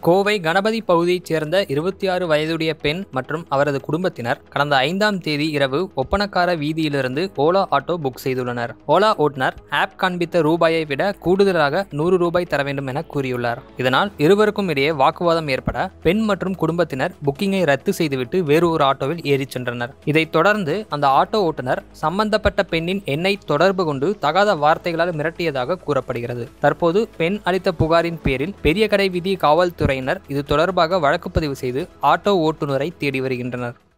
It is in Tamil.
கோவை கணபதி பகுதியைச் சேர்ந்த இருபத்தி ஆறு வயதுடைய பெண் மற்றும் அவரது குடும்பத்தினர் கடந்த ஐந்தாம் தேதி இரவு ஒப்பனக்கார வீதியிலிருந்து ஓலா ஆட்டோ புக் செய்துள்ளனர் ஓலா ஓட்டுநர் ஆப் காண்பித்த ரூபாயை விட கூடுதலாக நூறு ரூபாய் தர வேண்டும் என கூறியுள்ளார் இதனால் இருவருக்கும் இடையே வாக்குவாதம் ஏற்பட பெண் மற்றும் குடும்பத்தினர் புக்கிங்கை ரத்து செய்துவிட்டு வேறு ஒரு ஆட்டோவில் ஏறிச் சென்றனர் இதைத் தொடர்ந்து அந்த ஆட்டோ ஓட்டுநர் சம்பந்தப்பட்ட பெண்ணின் எண்ணை தொடர்பு கொண்டு தகாத வார்த்தைகளால் மிரட்டியதாக கூறப்படுகிறது தற்போது பெண் அளித்த புகாரின் பேரில் பெரிய கடை வீதி காவல்துறையினர் இது தொடர்பாக வழக்கு பதிவு செய்து ஆட்டோ ஓட்டுநரை தேடி வருகின்றனர்